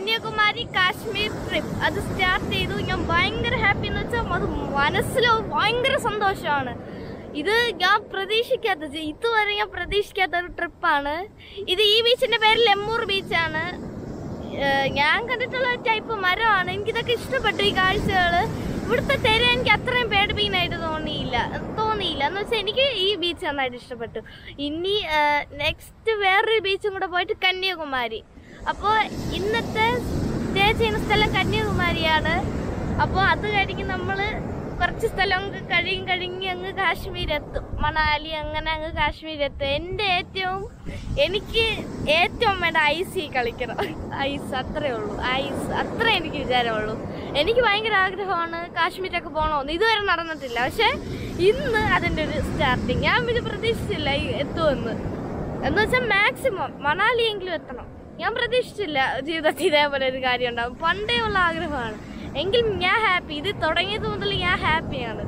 Kanyakumari Kashmir trip അത് start ചെയ്തു ഞാൻ ഭയങ്കര ഹാപ്പി എന്ന് വെച്ചാൽ അത് മനസ്സിൽ ഭയങ്കര സന്തോഷമാണ് ഇത് ഞാൻ പ്രതീക്ഷിക്കാത്ത ഇതുവരെ ഞാൻ പ്രതീക്ഷിക്കാത്ത ഒരു ട്രിപ്പാണ് ഇത് ഈ ബീച്ചിന്റെ പേര് ലെമ്മൂർ ബീച്ചാണ് ഏഹ് ഞാൻ കണ്ടിട്ടുള്ള ടൈപ്പ് മരമാണ് എനിക്കിതൊക്കെ ഇഷ്ടപ്പെട്ടു ഈ കാഴ്ചകൾ ഇവിടുത്തെ തെര എനിക്ക് അത്രയും പേടിപ്പിക്കാനായിട്ട് തോന്നിയില്ല തോന്നിയില്ല എന്ന് വെച്ചാൽ എനിക്ക് ഈ ബീച്ച് നന്നായിട്ട് ഇഷ്ടപ്പെട്ടു ഇനി നെക്സ്റ്റ് വേറൊരു ബീച്ചും കൂടെ പോയിട്ട് കന്യാകുമാരി അപ്പോൾ ഇന്നത്തെ സ്റ്റേ ചെയ്യുന്ന സ്ഥലം കന്യാകുമാരിയാണ് അപ്പോൾ അത് കഴിഞ്ഞ് നമ്മൾ കുറച്ച് സ്ഥലം അങ്ങ് കഴിയും കഴിഞ്ഞ് അങ്ങ് കാശ്മീർ എത്തും മണാലി അങ്ങനെ അങ്ങ് കാശ്മീർ എത്തും എൻ്റെ ഏറ്റവും എനിക്ക് ഏറ്റവും വേണ്ട ഐസ് കളിക്കണം ഐസ് അത്രേ ഉള്ളൂ ഐസ് അത്ര എനിക്ക് വിചാരമുള്ളൂ എനിക്ക് ഭയങ്കര ആഗ്രഹമാണ് കാശ്മീരൊക്കെ പോകണമെന്ന് ഇതുവരെ നടന്നിട്ടില്ല പക്ഷെ ഇന്ന് അതിൻ്റെ ഒരു സ്റ്റാർട്ടിങ് ഞാൻ ഇത് പ്രതീക്ഷിച്ചില്ല ഈ എത്തുമെന്ന് എന്ന് വെച്ചാൽ മാക്സിമം മണാലിയെങ്കിലും എത്തണം ഞാൻ പ്രതീക്ഷിച്ചില്ല ജീവിതത്തിൽ ഇതേപോലെ ഒരു കാര്യം ഉണ്ടാവും പണ്ടേ ഉള്ള ആഗ്രഹമാണ് എങ്കിലും ഞാൻ ഹാപ്പി ഇത് തുടങ്ങിയത് മുതൽ ഞാൻ ഹാപ്പിയാണ്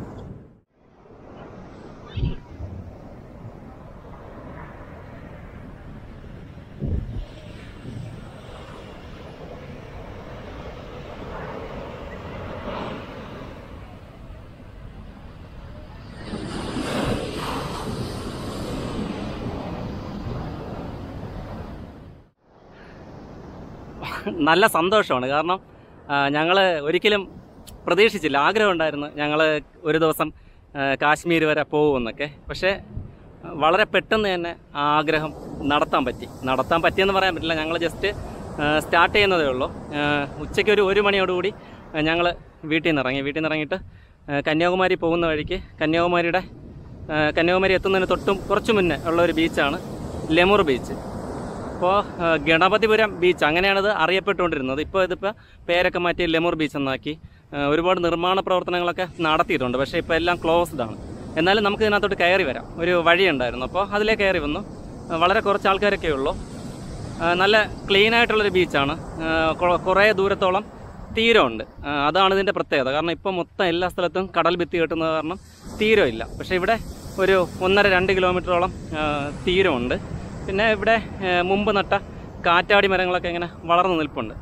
നല്ല സന്തോഷമാണ് കാരണം ഞങ്ങൾ ഒരിക്കലും പ്രതീക്ഷിച്ചില്ല ആഗ്രഹം ഉണ്ടായിരുന്നു ഞങ്ങൾ ഒരു ദിവസം ആ, കാശ്മീർ വരെ പോകുമെന്നൊക്കെ പക്ഷേ ആ, വളരെ പെട്ടെന്ന് തന്നെ ആ ആഗ്രഹം നടത്താൻ പറ്റി നടത്താൻ പറ്റിയെന്ന് പറയാൻ പറ്റില്ല ഞങ്ങൾ ജസ്റ്റ് സ്റ്റാർട്ട് ചെയ്യുന്നതേ ഉള്ളൂ ആ, ഉച്ചയ്ക്ക് ഒരു ഒരു മണിയോടുകൂടി ഞങ്ങൾ വീട്ടിൽ നിന്ന് ഇറങ്ങി വീട്ടിൽ നിന്ന് ഇറങ്ങിയിട്ട് ആ, കന്യാകുമാരി പോകുന്ന വഴിക്ക് കന്യാകുമാരിയുടെ ആ, കന്യാകുമാരി എത്തുന്നതിന് തൊട്ടും കുറച്ച് മുന്നേ ഉള്ള ഒരു ബീച്ചാണ് ലെമുർ ബീച്ച് ഇപ്പോൾ ഗണപതിപുരം ബീച്ച് അങ്ങനെയാണിത് അറിയപ്പെട്ടുകൊണ്ടിരുന്നത് ഇപ്പോൾ ഇതിപ്പോൾ പേരൊക്കെ മാറ്റി ലെമുർ ബീച്ച് എന്നാക്കി ആ, ഒരുപാട് നിർമ്മാണ പ്രവർത്തനങ്ങളൊക്കെ നടത്തിയിട്ടുണ്ട് പക്ഷേ ഇപ്പോൾ എല്ലാം ക്ലോസ്ഡ് ആണ് എന്നാലും നമുക്ക് ഇതിനകത്തോട്ട് കയറി വരാം ഒരു വഴിയുണ്ടായിരുന്നു അപ്പോൾ അതിലേ കയറി വന്നു ആ, വളരെ കുറച്ച് ആൾക്കാരൊക്കെ ഉള്ളൂ ആ, നല്ല ക്ലീൻ ആയിട്ടുള്ളൊരു ബീച്ചാണ് ആ, കൊ- കുറേ ദൂരത്തോളം തീരമുണ്ട് ആ, അതാണ് ഇതിൻ്റെ പ്രത്യേകത കാരണം ഇപ്പോൾ മൊത്തം എല്ലാ സ്ഥലത്തും കടൽ ഭിത്തി കെട്ടുന്നത് കാരണം തീരമില്ല പക്ഷേ ഇവിടെ ഒരു ഒന്നര രണ്ട് കിലോമീറ്ററോളം ആ, തീരമുണ്ട് പിന്നെ ഇവിടെ ആ, മുമ്പ് നട്ട കാറ്റാടി മരങ്ങളൊക്കെ ഇങ്ങനെ വളർന്നു നിൽപ്പുണ്ട്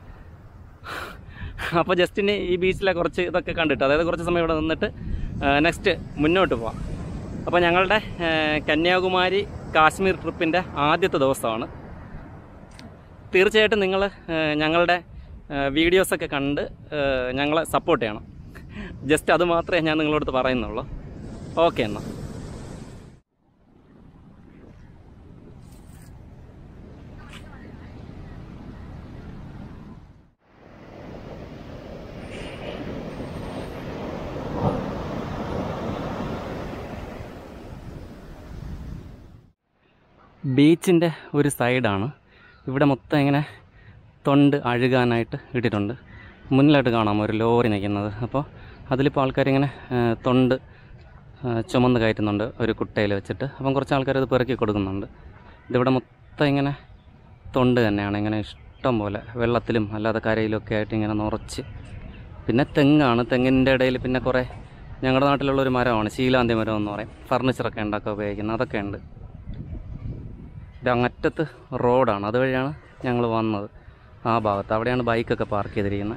അപ്പോൾ ജസ്റ്റിന് ഈ ബീച്ചിലെ കുറച്ച് ഇതൊക്കെ കണ്ടിട്ട് അതായത് കുറച്ച് സമയം ഇവിടെ നിന്നിട്ട് നെക്സ്റ്റ് മുന്നോട്ട് പോവാം അപ്പോൾ ഞങ്ങളുടെ ആ, കന്യാകുമാരി കാശ്മീർ ട്രിപ്പിൻ്റെ ആദ്യത്തെ ദിവസമാണ് തീർച്ചയായിട്ടും നിങ്ങൾ ഞങ്ങളുടെ വീഡിയോസൊക്കെ കണ്ട് ആ, ഞങ്ങളെ സപ്പോർട്ട് ചെയ്യണം ജസ്റ്റ് അത് മാത്രമേ ഞാൻ നിങ്ങളോട് പറയുന്നുള്ളൂ ഓക്കെ എന്നാൽ ബീച്ചിൻ്റെ ഒരു സൈഡാണ് ഇവിടെ മൊത്തം ഇങ്ങനെ തൊണ്ട് അഴുകാനായിട്ട് ഇട്ടിട്ടുണ്ട് മുന്നിലായിട്ട് കാണാം ഒരു ലോറി നിൽക്കുന്നത് അപ്പോൾ അതിലിപ്പോൾ ആൾക്കാരിങ്ങനെ ആ, തൊണ്ട് ആ, ചുമന്ന് കയറ്റുന്നുണ്ട് ഒരു കുട്ടയിൽ വെച്ചിട്ട് അപ്പം കുറച്ച് ആൾക്കാർ അത് പെറുക്കി കൊടുക്കുന്നുണ്ട് ഇതിവിടെ മൊത്തം ഇങ്ങനെ തൊണ്ട് തന്നെയാണ് ഇങ്ങനെ ഇഷ്ടം പോലെ വെള്ളത്തിലും അല്ലാതെ കരയിലും ഒക്കെ ആയിട്ട് ഇങ്ങനെ നിറച്ച് പിന്നെ തെങ്ങാണ് തെങ്ങിൻ്റെ ഇടയിൽ പിന്നെ കുറേ ഞങ്ങളുടെ നാട്ടിലുള്ള ഒരു മരമാണ് ശീലാന്തി മരം എന്ന് പറയും ഫർണിച്ചറൊക്കെ ഉണ്ടാക്കാൻ ഉപയോഗിക്കുന്നത് അതൊക്കെ ഉണ്ട് ഇത് അങ്ങറ്റത്ത് റോഡാണ് അതുവഴിയാണ് ഞങ്ങൾ വന്നത് ആ ഭാഗത്ത് അവിടെയാണ് ബൈക്കൊക്കെ പാർക്ക് ചെയ്തിരിക്കുന്നത്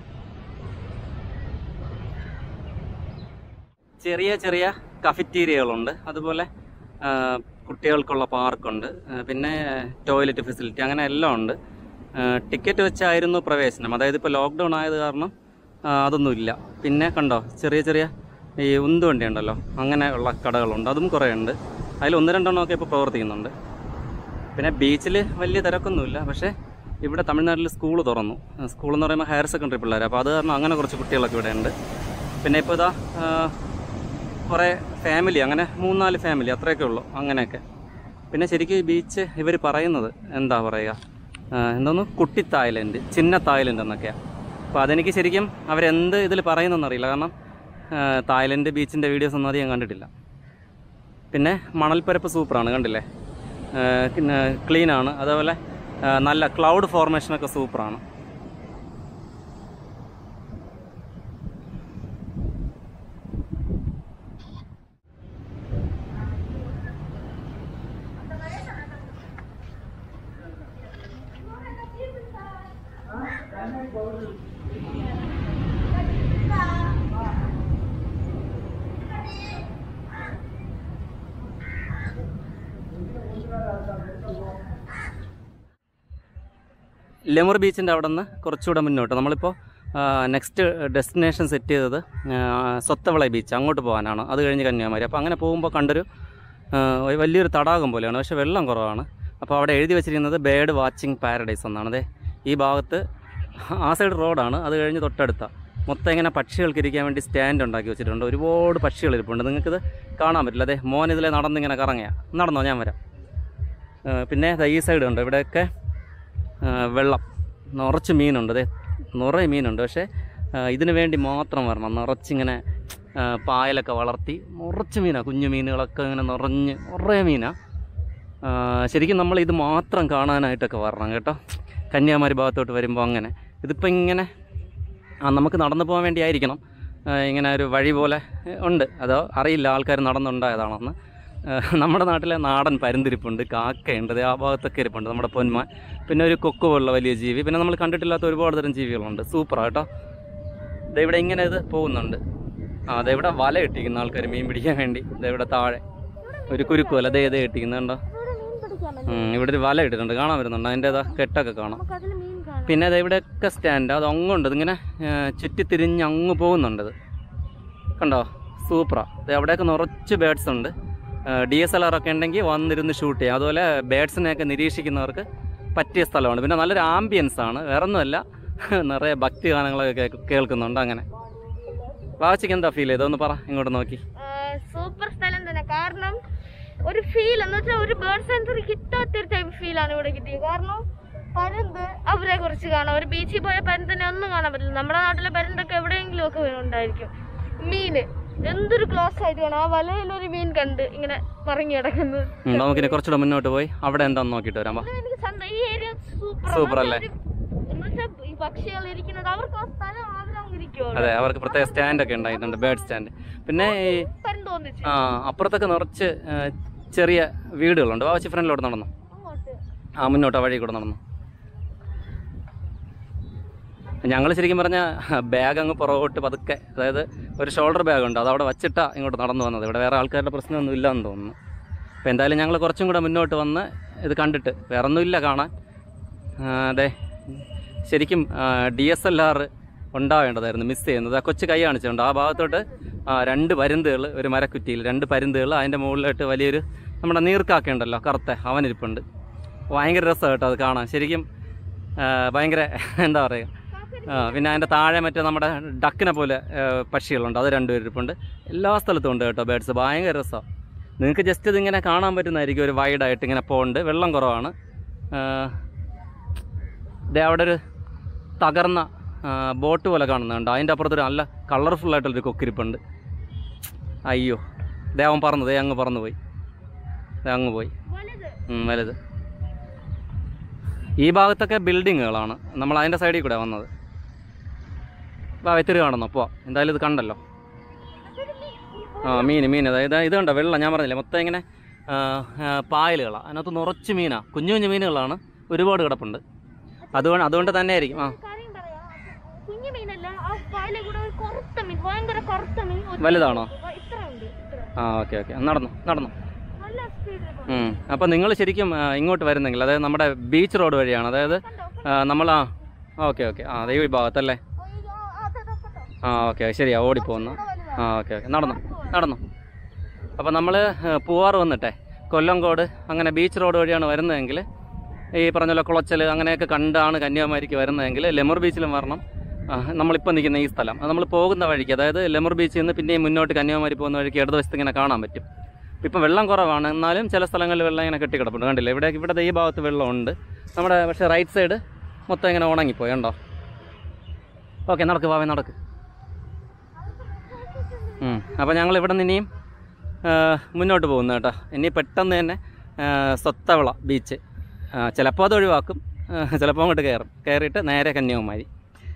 ചെറിയ ചെറിയ കഫറ്റീരിയകളുണ്ട് അതുപോലെ ആ, കുട്ടികൾക്കുള്ള പാർക്കുണ്ട് ആ, പിന്നെ ടോയ്ലറ്റ് ഫെസിലിറ്റി അങ്ങനെ എല്ലാം ഉണ്ട് ടിക്കറ്റ് വെച്ചായിരുന്നു പ്രവേശനം അതായത് ഇപ്പോൾ ലോക്ക്ഡൗൺ ആയത് കാരണം ആ, അതൊന്നുമില്ല പിന്നെ കണ്ടോ ചെറിയ ചെറിയ ഈ ഉന്തുവണ്ടി ഉണ്ടല്ലോ അങ്ങനെയുള്ള കടകളുണ്ട് അതും കുറേ ഉണ്ട് അതിൽ ഒന്ന് രണ്ടെണ്ണമൊക്കെ ഇപ്പോൾ പ്രവർത്തിക്കുന്നുണ്ട് പിന്നെ ബീച്ചിൽ വലിയ തിരക്കൊന്നുമില്ല പക്ഷേ ഇവിടെ തമിഴ്നാട്ടിൽ സ്കൂൾ തുറന്നു സ്കൂൾ എന്ന് പറയുമ്പോൾ ഹയർ സെക്കൻഡറി പിള്ളേർ അപ്പോൾ അത് കാരണം അങ്ങനെ കുറച്ച് കുട്ടികളൊക്കെ ഇവിടെ ഉണ്ട് പിന്നെ ഇപ്പോൾ ഇതാ ആ, കുറേ ഫാമിലി അങ്ങനെ മൂന്നാല് ഫാമിലി അത്രയൊക്കെ ഉള്ളൂ അങ്ങനെയൊക്കെ പിന്നെ ശരിക്കും ഈ ബീച്ച് ഇവർ പറയുന്നത് എന്താ പറയുക ആ, എന്തോന്ന് കുട്ടി തായ്ലൻഡ് ചിന്ന തായ്ലൻഡ് എന്നൊക്കെയാണ് അപ്പോൾ അതെനിക്ക് ശരിക്കും അവരെന്ത് ഇതിൽ പറയുന്നതെന്ന് അറിയില്ല കാരണം ആ, തായ്ലൻഡ് ബീച്ചിൻ്റെ വീഡിയോസ് ഒന്നും അധികം കണ്ടിട്ടില്ല പിന്നെ മണൽപ്പരപ്പ് സൂപ്പറാണ് കണ്ടില്ലേ ക്ലീനാണ് അതേപോലെ ആ, നല്ല ക്ലൗഡ് ഫോർമേഷനൊക്കെ സൂപ്പറാണ് ലെമർ ബീച്ചിൻ്റെ അവിടെ നിന്ന് കുറച്ചുകൂടെ മുന്നോട്ട് നമ്മളിപ്പോൾ നെക്സ്റ്റ് ഡെസ്റ്റിനേഷൻ സെറ്റ് ചെയ്തത് ആ, സ്വത്തവിള ബീച്ച് അങ്ങോട്ട് പോകാനാണ് അത് കഴിഞ്ഞ് കന്യാകുമാരി അപ്പോൾ അങ്ങനെ പോകുമ്പോൾ കണ്ടൊരു ആ, ഒരു വലിയൊരു തടാകം പോലെയാണ് പക്ഷേ വെള്ളം കുറവാണ് അപ്പോൾ അവിടെ എഴുതി വെച്ചിരിക്കുന്നത് ബേഡ് വാച്ചിങ് പാരഡൈസ് എന്നാണ് അതെ ഈ ഭാഗത്ത് ആ സൈഡ് റോഡാണ് അത് കഴിഞ്ഞ് തൊട്ടടുത്ത മൊത്തം ഇങ്ങനെ പക്ഷികൾക്ക് ഇരിക്കാൻ വേണ്ടി സ്റ്റാൻഡ് ഉണ്ടാക്കി വെച്ചിട്ടുണ്ട് ഒരുപാട് പക്ഷികൾ ഇരിപ്പുണ്ട് നിങ്ങൾക്കിത് കാണാൻ പറ്റില്ല അതെ മോൻ ഇതിലെ നടന്നിങ്ങനെ കറങ്ങിയ നടന്നോ ഞാൻ വരാം ആ, പിന്നെ ദാ ഈ സൈഡ് ഉണ്ട് ഇവിടെയൊക്കെ ആ, വെള്ളം നിറച്ച് മീനുണ്ട് അതെ നിറയെ മീനുണ്ട് പക്ഷേ ആ, ഇതിന് വേണ്ടി മാത്രം വരണം നിറച്ചിങ്ങനെ ആ, പായലൊക്കെ വളർത്തി നിറച്ച് മീനാണ് കുഞ്ഞു മീനുകളൊക്കെ ഇങ്ങനെ നിറഞ്ഞ് നിറയെ മീനാണ് ശരിക്കും നമ്മൾ ഇത് മാത്രം കാണാനായിട്ടൊക്കെ വരണം കേട്ടോ കന്യാകുമാരി ഭാഗത്തോട്ട് വരുമ്പോൾ അങ്ങനെ ഇതിപ്പോൾ ഇങ്ങനെ ആ നമുക്ക് നടന്നു പോകാൻ വേണ്ടി ആയിരിക്കണം ആ, ഇങ്ങനെ ഒരു വഴി പോലെ ഉണ്ട് അതോ അറിയില്ല ആൾക്കാർ നടന്നുണ്ടായതാണെന്ന് ആ, നമ്മുടെ നാട്ടിലെ നാടൻ പരുന്തിരിപ്പുണ്ട് കാക്കയുണ്ട് ദേ ആ ഭാഗത്തൊക്കെ ഇരിപ്പുണ്ട് നമ്മുടെ പൊന്മാൻ പിന്നെ ഒരു കൊക്ക് പോലുള്ള വലിയ ജീവി പിന്നെ നമ്മൾ കണ്ടിട്ടില്ലാത്ത ഒരുപാട് തരം ജീവികളുണ്ട് സൂപ്പറാണ് കേട്ടോ ദേ ഇവിടെ ഇങ്ങനെ ഇത് പോകുന്നുണ്ട് ആ ദേ ഇവിടെ വല ഇട്ടിരിക്കുന്ന ആൾക്കാർ മീൻ പിടിക്കാൻ വേണ്ടി ദേ ഇവിടെ താഴെ ഒരു കുരുക്ക് വല ദേ ദേ ഇട്ടിരിക്കുന്നുണ്ടോ ഇവിടെ മീൻ പിടിക്കാൻ പറ്റും ഉം, ഇവിടെ ഒരു വല ഇട്ടിട്ടുണ്ട് കാണാൻ വരുന്നുണ്ട് അതിൻ്റെ ഇതാ കെട്ടൊക്കെ കാണാം നമുക്ക് അതിൽ മീൻ കാണാം പിന്നെ അത് ഇവിടെയൊക്കെ സ്റ്റാൻഡ് അത് അങ്ങുണ്ട് ഇതിങ്ങനെ ചുറ്റിത്തിരിഞ്ഞ് അങ്ങ് പോകുന്നുണ്ട് ഇത് കണ്ടോ സൂപ്പറാ ഇത് അവിടെയൊക്കെ നിറച്ച് ബേഡ്സ് ഉണ്ട് ഡി എസ് എൽ ആർ ഒക്കെ ഉണ്ടെങ്കിൽ വന്നിരുന്ന് ഷൂട്ട് ചെയ്യാം അതുപോലെ ബേഡ്സിനെയൊക്കെ നിരീക്ഷിക്കുന്നവർക്ക് പറ്റിയ സ്ഥലമാണ് പിന്നെ നല്ലൊരു ആംബിയൻസ് ആണ് വേറെ ഒന്നുമല്ല നിറയെ ഭക്തി ഗാനങ്ങളൊക്കെ കേക്ക് കേൾക്കുന്നുണ്ട് അങ്ങനെ വാച്ചിക്ക് എന്താ ഫീൽ ചെയ്തത് ഒന്ന് പറ ഇങ്ങോട്ട് നോക്കി സൂപ്പർ സ്ഥലം തന്നെ കാരണം ഒരു ഫീൽ എന്ന് വെച്ചാൽ ഒരു ബേർഡ് സെഞ്ചുറി കിട്ടാത്തൊരു ടൈപ്പ് ഫീലാണ് ഇവിടെ കിട്ടിയത് കാരണം പരുന്ത് അവരെ കുറിച്ച് കാണാം ഒരു ബീച്ചിൽ പോയ പരുന്തിനെ ഒന്നും കാണാൻ പറ്റില്ല നമ്മുടെ നാട്ടിലെ പരുന്തൊക്കെ എവിടെയെങ്കിലും ഒക്കെ ഉണ്ടായിരിക്കും മീന് എന്തൊരു ക്ലോസ് ആയിട്ട് കാണാം ആ വലയിൽ ഒരു മീൻ കണ്ട് ഇങ്ങനെ പറങ്ങി കിടക്കുന്നത് ഉം, നമുക്കിനി കുറച്ചുകൂടെ മുന്നോട്ട് പോയി അവിടെ എന്താന്ന് നോക്കിയിട്ട് വരാം വാ അത് എനിക്ക് സ്വന്തം ഈ ഏരിയ സൂപ്പർ Super അല്ലേ? എന്ന് വെച്ചാൽ ഈ പക്ഷികൾ ഇരിക്കുന്നത് അവർക്ക് ആ സ്ഥലം അവരങ്ങ് ഇരിക്കുമോ അതെ അവർക്ക് പ്രത്യേക സ്റ്റാൻഡൊക്കെ ഉണ്ടായിട്ടുണ്ട് ബേഡ് സ്റ്റാൻഡ് പിന്നെ ഈ പരുന്ത് തോന്നിച്ചു ആ അപ്പുറത്തൊക്കെ നിറച്ച് ആ, ചെറിയ വീടുകളുണ്ട് വാവച്ചി ഫ്രണ്ടിലോട്ട് നടന്നു അങ്ങോട്ട് ആ മുന്നോട്ട് ആ വഴി കൂടെ നടന്നു ഞങ്ങൾ ശരിക്കും പറഞ്ഞാൽ ബാഗ് അങ്ങ് പുറകോട്ട് പതുക്കെ അതായത് ഒരു ഷോൾഡർ ബാഗ് ഉണ്ട് അത് അവിടെ വച്ചിട്ടാ ഇങ്ങോട്ട് നടന്നു വന്നത് ഇവിടെ വേറെ ആൾക്കാരുടെ പ്രശ്നമൊന്നും ഇല്ലെന്ന് തോന്നുന്നു അപ്പോൾ എന്തായാലും ഞങ്ങൾ കുറച്ചും കൂടെ മുന്നോട്ട് വന്ന് ഇത് കണ്ടിട്ട് വേറെ ഒന്നുമില്ല കാണാൻ ആ, അതെ ശരിക്കും ഡി എസ് എൽ ആർ ഉണ്ടാവേണ്ടതായിരുന്നു മിസ് ചെയ്യുന്നത് ആ കൊച്ചു കൈ കാണിച്ചിട്ടുണ്ട് ആ ഭാഗത്തോട്ട് ആ, രണ്ട് പരുന്തുകൾ ഒരു മരക്കുറ്റിയിൽ രണ്ട് പരുന്തുകൾ അതിൻ്റെ മുകളിലായിട്ട് വലിയൊരു നമ്മുടെ നീർക്കാക്ക ഉണ്ടല്ലോ കറുത്ത അവനിരിപ്പുണ്ട് ഭയങ്കര രസമാണ് കേട്ടോ അത് കാണാൻ ശരിക്കും ആ, ഭയങ്കര എന്താ പറയുക ആ, പിന്നെ അതിൻ്റെ താഴെ മറ്റേ നമ്മുടെ ഡക്കിനെ പോലെ ആ, പക്ഷികളുണ്ട് അത് രണ്ടുപേരും ഇരിപ്പുണ്ട് എല്ലാ സ്ഥലത്തും ഉണ്ട് കേട്ടോ ബേഡ്സ് ഭയങ്കര രസമാണ് നിങ്ങൾക്ക് ജസ്റ്റ് ഇതിങ്ങനെ കാണാൻ പറ്റുന്നതായിരിക്കും ഒരു വൈഡായിട്ട് ഇങ്ങനെ പോകുന്നുണ്ട് വെള്ളം കുറവാണ് ആ, ദേ അവിടെ ഒരു തകർന്ന ആ, ബോട്ട് പോലെ കാണുന്നുണ്ട് അതിൻ്റെ അപ്പുറത്തൊരു നല്ല കളർഫുൾ ആയിട്ടുള്ളൊരു കൊക്കിരിപ്പുണ്ട് അയ്യോ ദേ അവൻ പറന്നു ദേ അങ്ങ് പറന്നു പോയി ദേ അങ്ങ് പോയി വലുത് ഉം, വലുത് ഈ ഭാഗത്തൊക്കെ ബിൽഡിങ്ങുകളാണ് നമ്മൾ അതിൻ്റെ സൈഡിൽ കൂടെ വന്നത് വാ വെത്തിരി കാണുന്നു അപ്പോൾ എന്തായാലും ഇത് കണ്ടല്ലോ ആ മീൻ മീൻ അതായത് ഇത് കണ്ടോ വെള്ളം ഞാൻ പറഞ്ഞില്ലേ മൊത്തം ഇങ്ങനെ ആ, ആ, പായലുകളാണ് അതിനകത്ത് നിറച്ച് മീനാണ് കുഞ്ഞു കുഞ്ഞു മീനുകളാണ് ഒരുപാട് കിടപ്പുണ്ട് അതുകൊണ്ട് അതുകൊണ്ട് തന്നെ ആയിരിക്കും ആ കാര്യം പറയാം കുഞ്ഞു മീനല്ല ആ പായലെ കൂടെ ഒരു കറുത്ത മീൻ ഭയങ്കര കറുത്ത മീൻ ഒരു- വലുതാണോ ഇത്ര ഉണ്ട് ഇത്ര ആ ഓക്കെ ഓക്കെ നടന്നു നടന്നു നല്ല സ്പീഡിൽ ഉം. അപ്പോൾ നിങ്ങൾ ശരിക്കും ആ, ഇങ്ങോട്ട് വരുന്നെങ്കിൽ അതായത് നമ്മുടെ ബീച്ച് റോഡ് വഴിയാണ് അതായത് കണ്ടോ ആ, നമ്മൾ ആ ഓക്കെ ഓക്കെ ആ ദൈവ ഈ ഭാഗത്തല്ലേ അയ്യോ, ആ, അതെ, അതെ, കണ്ടോ? ആ ഓക്കെ ശരിയാ ഓടിപ്പോന്നു ഇവിടെ വലുതാ. ആ ഓക്കെ ഓക്കെ നടന്നു നടന്നു അപ്പോൾ നമ്മൾ പൂവാറ് വന്നിട്ടെ കൊല്ലംകോട് അങ്ങനെ ബീച്ച് റോഡ് വഴിയാണ് വരുന്നതെങ്കിൽ ഈ പറഞ്ഞ പോലെ കുളച്ചൽ അങ്ങനെയൊക്കെ കണ്ടാണ് കന്യാകുമാരിക്ക് വരുന്നതെങ്കിൽ ലെമർ ബീച്ചിലും വരണം ആ, നമ്മളിപ്പോൾ നിൽക്കുന്ന ഈ സ്ഥലം അത് നമ്മൾ പോകുന്ന വഴിക്ക് അതായത് ലെമർ ബീച്ചിൽ നിന്ന് പിന്നെയും മുന്നോട്ട് കന്യാകുമാരി പോകുന്ന വഴിക്ക് ഇടതുവശത്ത് ഇങ്ങനെ കാണാൻ പറ്റും ഇപ്പം വെള്ളം കുറവാണ് എന്നാലും ചില സ്ഥലങ്ങളിൽ വെള്ളം ഇങ്ങനെ കെട്ടിക്കിടപ്പുണ്ട് കണ്ടില്ലേ ഇവിടെ ഇവിടെ ഈ ഭാഗത്ത് വെള്ളമുണ്ട് നമ്മുടെ പക്ഷേ റൈറ്റ് സൈഡ് മൊത്തം ഇങ്ങനെ ഉണങ്ങിപ്പോയി കണ്ടോ ഓക്കെ നടക്ക് ഭാവേ നടക്ക് അപ്പോൾ ഞങ്ങൾ ഇവിടെ നിന്ന് ഇനിയും ആ, മുന്നോട്ട് പോകുന്നു കേട്ടോ ഇനി പെട്ടെന്ന് തന്നെ ആ, സ്വത്തവിള ബീച്ച് ചിലപ്പോൾ അത് ഒഴിവാക്കും ചിലപ്പോൾ അങ്ങോട്ട് കയറും കയറിയിട്ട് നേരെ കന്യാകുമാരി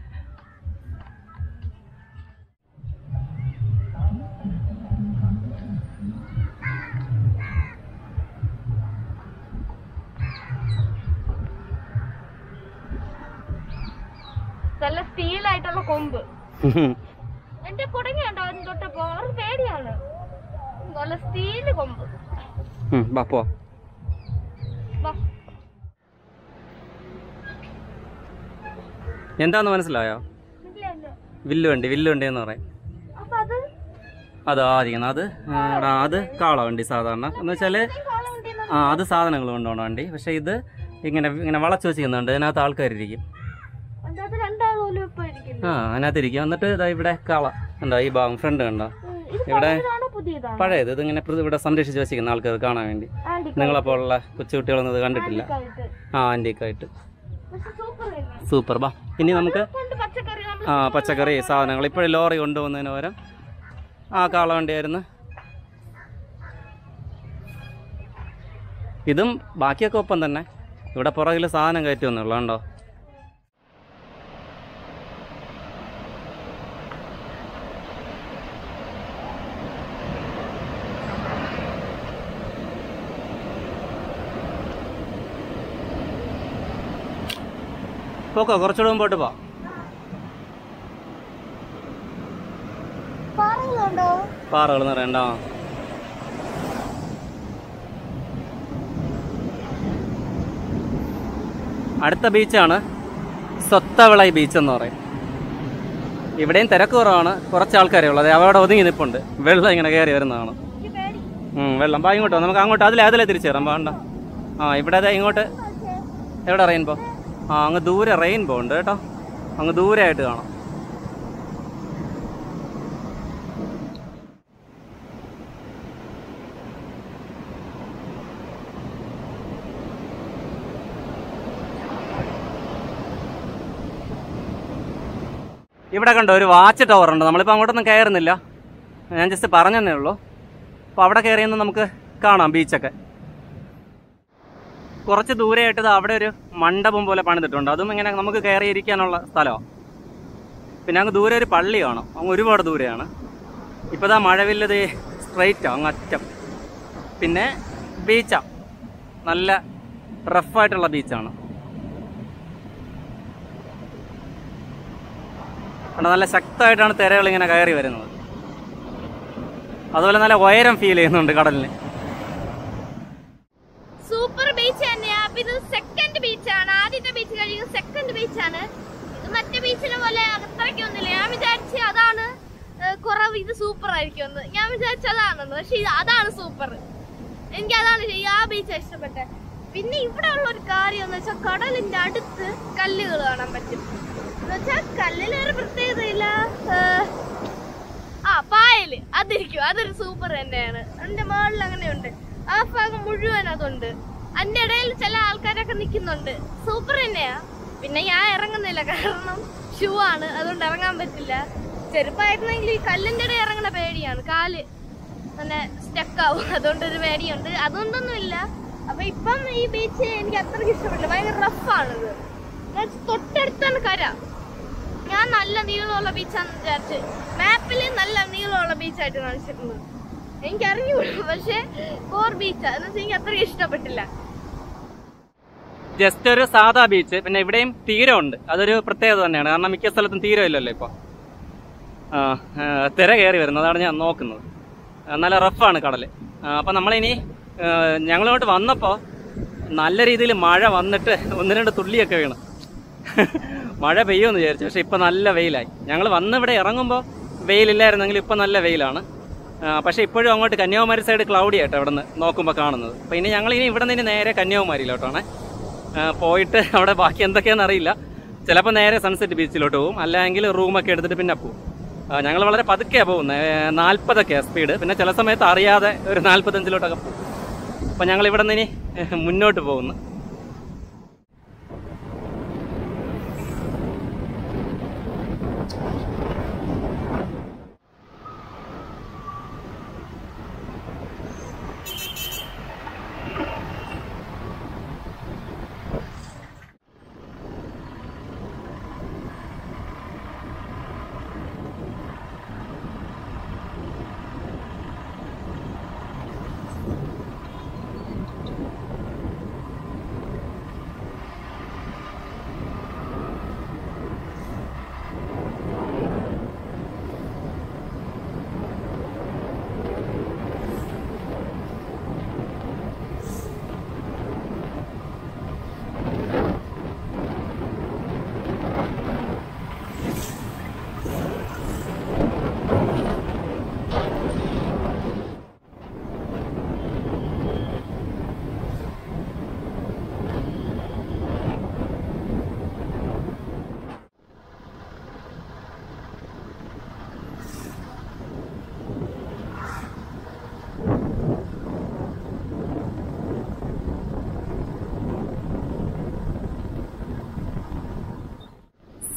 നല്ല സ്റ്റീലായിട്ടുള്ള കൊമ്പ് എന്റെ കുടങ്ങി കണ്ടോ അതിന് തൊട്ടപ്പോ അവർക്ക് പേടിയാണ് നല്ല സ്റ്റീല് കൊമ്പ് ഉം, വാ പോ എന്താന്ന് മനസ്സിലായോ ഇല്ല ഇല്ല വില്ലുവണ്ടി വില്ലുവണ്ടി എന്ന് പറയും അപ്പൊ അത് അത് ആയിരിക്കണം അത് ആ, എടാ, അത് കാളവണ്ടി സാധാരണ എന്ന് വെച്ചാല് കോളം ഉണ്ടെന്ന് ആ അത് സാധനങ്ങൾ കൊണ്ടുപോകണ വണ്ടി പക്ഷെ ഇത് ഇങ്ങനെ ഇങ്ങനെ വളച്ചു വെച്ചിരിക്കുന്നുണ്ട് അതിനകത്ത് ആൾക്കാരിരിക്കും അതിനകത്ത് രണ്ടാളും ഇപ്പൊ ഇരിക്കുന്നു ആ അതിനകത്ത് ഇരിക്കും എന്നിട്ട് ഇതാ ഇവിടെ കാള ഉണ്ടോ ഈ ഭാഗം ഫ്രണ്ട് കണ്ടോ ഉം, ഇത് ഇവിടെ പഴയതാണോ പുതിയതാണോ പഴയത് ഇതിങ്ങനെ പ്ര- ഇവിടെ സംരക്ഷിച്ച് വെച്ചിരിക്കുന്ന ആൾക്കാർ കാണാൻ വേണ്ടി ആന്റി നിങ്ങളെപ്പോലുള്ള കൊച്ചുകുട്ടികളൊന്നും ഇത് കണ്ടിട്ടില്ല ആയിട്ട് ആ ആൻറ്റിക്കായിട്ട് പക്ഷെ സൂപ്പർ തന്നെ സൂപ്പർ ബാ ഇനി നമുക്ക് കൊണ്ട് പച്ചക്കറി നമ്മൾ ആ പച്ചക്കറി സാധനങ്ങൾ ഇപ്പോഴും ലോറി കൊണ്ടുപോകുന്നതിന് പകരം ആ കാള വണ്ടിയായിരുന്നു ഇതും ബാക്കിയൊക്കെ ഒപ്പം തന്നെ ഇവിടെ പുറകിൽ സാധനം കയറ്റി വന്നുള്ളൂ കണ്ടോ പോക്കോ കുറച്ചുകൂടെ മുമ്പോട്ട് പോ പാറകളുണ്ടോ പാറകൾ നിറയണ്ട അടുത്ത ബീച്ചാണ് സ്വത്തവിളൈ ബീച്ച് എന്ന് പറയും ഇവിടെയും തിരക്ക് കുറവാണ് കുറച്ച് ആൾക്കാരേ ഉള്ളത് അവിടെ ഒതുങ്ങി നിൽപ്പുണ്ട് വെള്ളം ഇങ്ങനെ കയറി വരുന്നതാണ് എനിക്ക് പേടി ഉം, വെള്ളം ബാ ഇങ്ങോട്ടോ നമുക്ക് അങ്ങോട്ട് അതിലെ അതിലെ തിരിച്ചു തരാം വേണ്ട ആ ഇവിടെ അതെ ഇങ്ങോട്ട് എവിടെ റെയിൻബോ ആ അങ്ങ് ദൂരെ റെയിൻബോ ഉണ്ട് കേട്ടോ അങ്ങ് ദൂരെ ആയിട്ട് കാണാം ഇവിടെ കണ്ടോ ഒരു വാച്ച് ടവർ ഉണ്ട് നമ്മളിപ്പോൾ അങ്ങോട്ടൊന്നും കയറുന്നില്ല ഞാൻ ജസ്റ്റ് പറഞ്ഞതന്നേ ഉള്ളൂ അപ്പോൾ അവിടെ കയറിയെന്ന് നമുക്ക് കാണാം ബീച്ചൊക്കെ കുറച്ച് ദൂരെയായിട്ട് ദാ അവിടെ ഒരു മണ്ഡപം പോലെ പണിതിട്ടുണ്ട് അതും ഇങ്ങനെ നമുക്ക് കയറിയിരിക്കാനുള്ള സ്ഥലമാണ് പിന്നെ അങ്ങ് ദൂരെ ഒരു പള്ളി കാണും അങ്ങ് ഒരുപാട് ദൂരെയാണ് ഇപ്പോൾ ദാ മഴവില്ലത് സ്ട്രൈറ്റാണ് അങ്ങ് അറ്റം പിന്നെ ബീച്ചാ നല്ല റഫായിട്ടുള്ള ബീച്ചാണ് കണ്ടോ നല്ല ശക്തമായിട്ടാണ് തിരകൾ ഇങ്ങനെ കയറി വരുന്നത് അതുപോലെ നല്ല ഉയരം ഫീൽ ചെയ്യുന്നുണ്ട് കടലിന് സൂപ്പർ ബീച്ച് തന്നെയാ അപ്പൊ ഇത് സെക്കൻഡ് ബീച്ചാണ് ആദ്യത്തെ ബീച്ച് കഴിയുന്നത് സെക്കൻഡ് ബീച്ചാണ് ഇത് മറ്റേ ബീച്ചിനെ പോലെ അത്രയ്ക്കൊന്നുമില്ല ഞാൻ വിചാരിച്ച അതാണ് ഏഹ്, കുറവ് ഇത് സൂപ്പർ ആയിരിക്കും ഞാൻ വിചാരിച്ച അതാണെന്ന് പക്ഷെ ഇത് അതാണ് സൂപ്പർ എനിക്ക് അതാണ് ഈ ആ ബീച്ച് ഇഷ്ടപ്പെട്ടത് പിന്നെ ഇവിടെ ഉള്ള ഒരു കാര്യം എന്ന് വെച്ചാൽ കടലിന്റെ അടുത്ത് കല്ലുകൾ കാണാൻ പറ്റും എന്ന് വെച്ചാൽ കല്ലിന് ഒരു പ്രത്യേകതയില്ല ഏഹ്, ആ പായല് അതിരിക്കും അതൊരു സൂപ്പർ തന്നെയാണ് അതിന്റെ മുകളിൽ അങ്ങനെയുണ്ട് ആ ഭാഗം മുഴുവൻ അതുണ്ട് അതിന്റെ ഇടയിൽ ചില ആൾക്കാരൊക്കെ നിൽക്കുന്നുണ്ട് സൂപ്പർ തന്നെയാ പിന്നെ ഞാൻ ഇറങ്ങുന്നില്ല കാരണം ഷൂ ആണ് അതുകൊണ്ട് ഇറങ്ങാൻ പറ്റില്ല ചെരുപ്പായിരുന്നെങ്കിൽ ഈ കല്ലിന്റെ ഇടയിൽ ഇറങ്ങണ പേടിയാണ് കാല് പിന്നെ സ്റ്റക്ക് ആവും അതുകൊണ്ടൊരു പേടിയുണ്ട് അതുകൊണ്ടൊന്നുമില്ല അപ്പൊ ഇപ്പം ഈ ബീച്ച് എനിക്ക് അത്രയ്ക്ക് ഇഷ്ടപ്പെട്ടില്ല ഭയങ്കര റഫാണിത് തൊട്ടടുത്താണ് കര ഞാൻ നല്ല നീളമുള്ള ബീച്ചാന്ന് വിചാരിച്ച് മാപ്പിൽ നല്ല നീളമുള്ള ബീച്ചായിട്ട് കാണിച്ചിരുന്നത് എനിക്ക് അറിഞ്ഞൂടാ പക്ഷെ കോർ ബീച്ചാ എന്ന് വെച്ചാൽ എനിക്ക് അത്രയ്ക്ക് ഇഷ്ടപ്പെട്ടില്ല ജസ്റ്റ് ഒരു സാധാ ബീച്ച് പിന്നെ ഇവിടെയും തീരമുണ്ട് അതൊരു പ്രത്യേകത തന്നെയാണ് കാരണം മിക്ക സ്ഥലത്തും തീരമില്ലല്ലോ ഇപ്പോൾ തിര കയറി വരുന്നത് അതാണ് ഞാൻ നോക്കുന്നത് ആ, നല്ല റഫാണ് കടൽ അപ്പം നമ്മളിനി ആ, ഞങ്ങളിങ്ങോട്ട് വന്നപ്പോൾ നല്ല രീതിയിൽ മഴ വന്നിട്ട് ഒന്ന് രണ്ട് തുള്ളിയൊക്കെ വീണ് മഴ പെയ്യുമെന്ന് വിചാരിച്ചു പക്ഷെ ഇപ്പം നല്ല വെയിലായി ഞങ്ങൾ വന്ന് ഇവിടെ ഇറങ്ങുമ്പോൾ വെയിലില്ലായിരുന്നെങ്കിൽ ഇപ്പം നല്ല വെയിലാണ് ആ, പക്ഷേ ഇപ്പോഴും അങ്ങോട്ട് കന്യാകുമാരി സൈഡ് ക്ലൗഡി ആയിട്ട് അവിടെ നിന്ന് നോക്കുമ്പോൾ കാണുന്നത് അപ്പോൾ ഇനി ഞങ്ങൾ ഇനി ഇവിടെ നിന്ന് നേരെ കന്യാകുമാരിയിലോട്ടാണ് ആ, പോയിട്ട് അവിടെ ബാക്കി എന്തൊക്കെയാണെന്ന് അറിയില്ല ചിലപ്പോൾ നേരെ സൺസെറ്റ് ബീച്ചിലോട്ട് പോകും അല്ലെങ്കിൽ റൂമൊക്കെ എടുത്തിട്ട് പിന്നെ പോകും ഞങ്ങൾ വളരെ പതുക്കെയാണ് പോകുന്നത് നാൽപ്പതൊക്കെയാണ് സ്പീഡ് പിന്നെ ചില സമയത്ത് അറിയാതെ ഒരു നാൽപ്പത്തഞ്ചിലോട്ടൊക്കെ പോകും അപ്പോൾ ഞങ്ങൾ ഇവിടെ നിന്ന് ഇനി മുന്നോട്ട് പോകുന്നു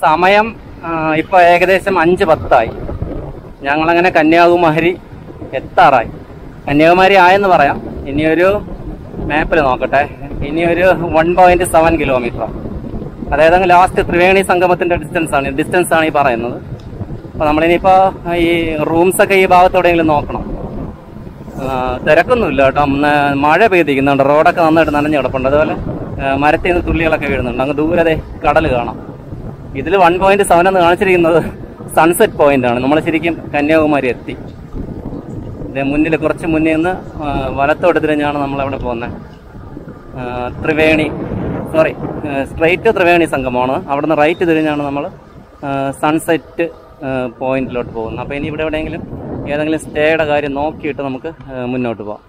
സമയം ഇപ്പോൾ ഏകദേശം അഞ്ച് പത്തായി ഞങ്ങളങ്ങനെ കന്യാകുമാരി എത്താറായി കന്യാകുമാരി ആയെന്ന് പറയാം ഇനിയൊരു മാപ്പിൽ നോക്കട്ടെ ഇനിയൊരു വൺ പോയിന്റ് സെവൻ കിലോമീറ്റർ അതായത് ലാസ്റ്റ് ത്രിവേണി സംഗമത്തിന്റെ ഡിസ്റ്റൻസ് ആണ് ഡിസ്റ്റൻസ് ആണ് ഈ പറയുന്നത് അപ്പൊ നമ്മളിനിയിപ്പോ ഈ റൂംസ് ഒക്കെ ഈ ഭാഗത്തോടെയെങ്കിലും നോക്കണം ആ, തിരക്കൊന്നുമില്ല കേട്ടോ ഉം, ആ, മഴ പെയ്തിരിക്കുന്നുണ്ട് റോഡൊക്കെ നന്നായിട്ട് നനഞ്ഞു കിടപ്പുണ്ട് അതുപോലെ ആ, മരത്തിൽ നിന്ന് തുള്ളികളൊക്കെ വീഴുന്നുണ്ട് അങ്ങ് ദൂരതെ കടൽ കാണാം ഇതിൽ വൺ പോയിന്റ് സെവൻ എന്ന് കാണിച്ചിരിക്കുന്നത് സൺസെറ്റ് പോയിന്റ് ആണ് നമ്മൾ ശരിക്കും കന്യാകുമാരി എത്തി ഇത് മുന്നിൽ കുറച്ച് മുന്നിൽ നിന്ന് ആ, വലത്തോട്ട് തിരിഞ്ഞാണ് നമ്മൾ അവിടെ പോകുന്നത് ത്രിവേണി സോറി സ്ട്രൈറ്റ് ത്രിവേണി സംഗമമാണ് അവിടുന്ന് റൈറ്റ് തിരിഞ്ഞാണ് നമ്മൾ സൺസെറ്റ് പോയിന്റിലോട്ട് പോകുന്നത് അപ്പോൾ ഇനി ഇവിടെ എവിടെയെങ്കിലും ഏതെങ്കിലും സ്റ്റേയുടെ കാര്യം നോക്കിയിട്ട് നമുക്ക് ആ, മുന്നോട്ട് പോകാം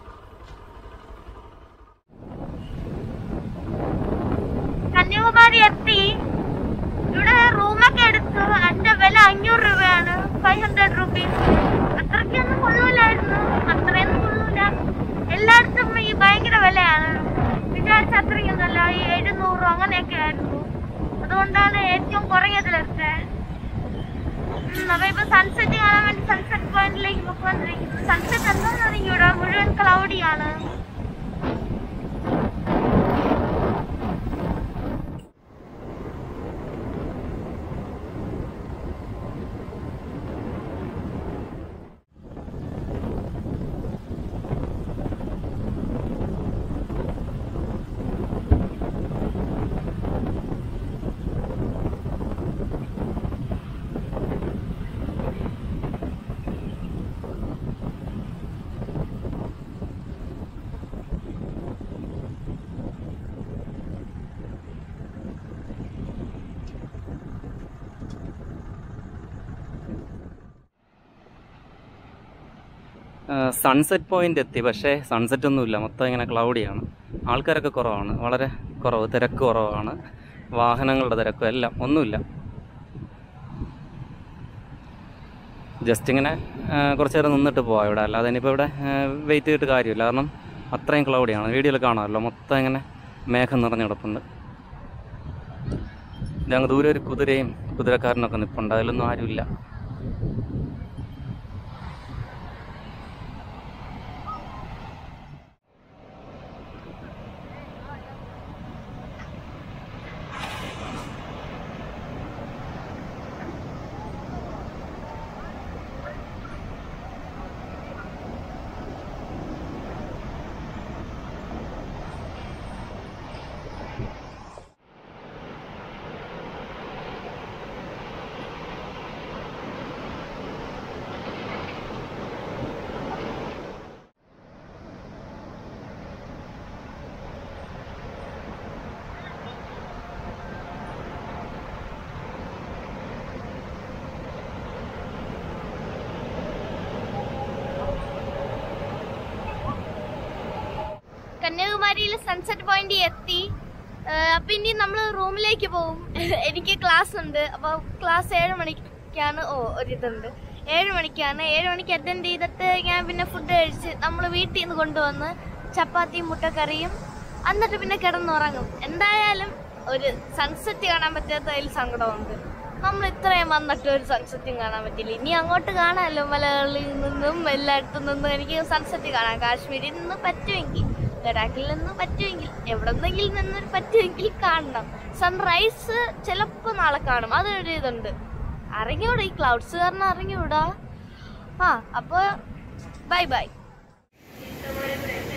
കന്യാകുമാരി എത്തി ഇവിടെ റൂമൊക്കെ എടുത്തു അതിന്റെ വില അഞ്ഞൂറ് രൂപയാണ് ഫൈവ് ഹൺഡ്രഡ് റുപ്പീസ് അത്രയ്ക്കൊന്നും കൊള്ളൂലായിരുന്നു അത്രയൊന്നും കൊള്ളൂല എല്ലായിടത്തും ഈ ഭയങ്കര വിലയാണ് വിചാരിച്ച അത്രയ്ക്കൊന്നുമല്ല ഈ എഴുന്നൂറ് അങ്ങനെയൊക്കെ ആയിരുന്നു അതുകൊണ്ടാണ് ഏറ്റവും കുറഞ്ഞതിലൊക്കെ ഉം, അപ്പൊ ഇപ്പൊ സൺസെറ്റ് കാണാൻ വേണ്ടി സൺസെറ്റ് പോയിന്റിലേക്ക് പൊക്കോണ്ടിരിക്കുന്നു സൺസെറ്റ് എന്താണെന്ന് അറിഞ്ഞൂടാ മുഴുവൻ ക്ലൗഡിയാണ് സൺസെറ്റ് പോയിന്റ് എത്തി പക്ഷേ സൺസെറ്റ് ഒന്നുമില്ല മൊത്തം ഇങ്ങനെ ക്ലൗഡിയാണ് ആൾക്കാരൊക്കെ കുറവാണ് വളരെ കുറവ് തിരക്ക് കുറവാണ് വാഹനങ്ങളുടെ തിരക്കും എല്ലാം ഒന്നുമില്ല ജസ്റ്റ് ഇങ്ങനെ ആ, കുറച്ച് നേരം നിന്നിട്ട് പോവാം ഇവിടെ അല്ലാതെ ഇനിയിപ്പോൾ ഇവിടെ വെയിറ്റ് ചെയ്തിട്ട് കാര്യമില്ല കാരണം അത്രയും ക്ലൗഡിയാണ് വീഡിയോയിൽ കാണാമല്ലോ മൊത്തം ഇങ്ങനെ മേഘം നിറഞ്ഞു കിടപ്പുണ്ട് ഇതങ്ങ് ദൂരെ ഒരു കുതിരയും കുതിരക്കാരനൊക്കെ നിൽപ്പുണ്ട് അതിലൊന്നും ആരുമില്ല കന്യാകുമാരിയിൽ സൺസെറ്റ് പോയിന്റ് എത്തി ആഹ് അപ്പൊ ഇനി നമ്മൾ റൂമിലേക്ക് പോകും എനിക്ക് ക്ലാസ് ഉണ്ട് അപ്പൊ ക്ലാസ് ഏഴ് മണിക്കാണ് ഓ ഒരിതുണ്ട് ഏഴ് മണിക്കാണ് ഏഴ് മണിക്ക് അറ്റൻഡ് ചെയ്തിട്ട് ഞാൻ പിന്നെ ഫുഡ് കഴിച്ച് നമ്മൾ വീട്ടിൽ നിന്ന് കൊണ്ടുവന്ന് ചപ്പാത്തിയും മുട്ടക്കറിയും എന്നിട്ട് പിന്നെ കിടന്നുറങ്ങും എന്തായാലും ഒരു സൺസെറ്റ് കാണാൻ പറ്റാത്തതിൽ സങ്കടമുണ്ട് നമ്മൾ ഇത്രയും വന്നിട്ട് ഒരു സൺസെറ്റും കാണാൻ പറ്റില്ല ഇനി അങ്ങോട്ട് കാണാമല്ലോ മലകളിൽ നിന്നും എല്ലായിടത്തു നിന്നും എനിക്ക് സൺസെറ്റ് കാണാം കാശ്മീരിൽ നിന്ന് പറ്റുമെങ്കിൽ ലഡാക്കിൽ നിന്ന് പറ്റുമെങ്കിൽ എവിടെന്നെങ്കിലും നിന്ന് പറ്റുമെങ്കിൽ കാണണം സൺറൈസ് ചിലപ്പോൾ നാളെ കാണും അതൊരു ഇതുണ്ട് അറിഞ്ഞൂടാ ഈ ക്ലൗഡ്സ് കാരണം അറിഞ്ഞൂടാ ആ അപ്പോൾ ബൈ ബൈ